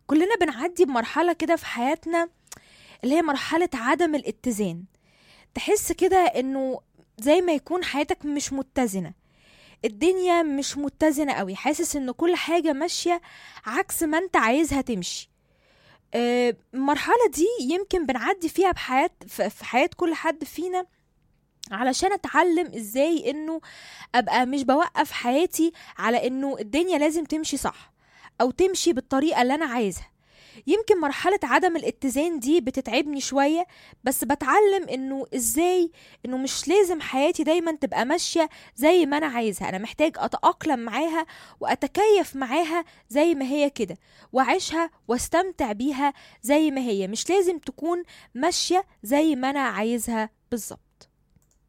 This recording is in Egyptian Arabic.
كلنا بنعدي بمرحلة كده في حياتنا اللي هي مرحلة عدم الاتزان تحس كده انه زي ما يكون حياتك مش متزنة الدنيا مش متزنة قوي حاسس ان كل حاجة ماشية عكس ما انت عايزها تمشي آه، المرحلة دي يمكن بنعدي فيها بحياة في في حياة كل حد فينا علشان اتعلم ازاي انه ابقى مش بوقف حياتي على انه الدنيا لازم تمشي صح او تمشي بالطريقة اللي انا عايزها يمكن مرحلة عدم الاتزان دي بتتعبني شوية بس بتعلم انه ازاي انه مش لازم حياتي دايما تبقى ماشية زي ما انا عايزها انا محتاج اتأقلم معاها واتكيف معاها زي ما هي كده واعيشها واستمتع بيها زي ما هي مش لازم تكون ماشية زي ما انا عايزها بالظبط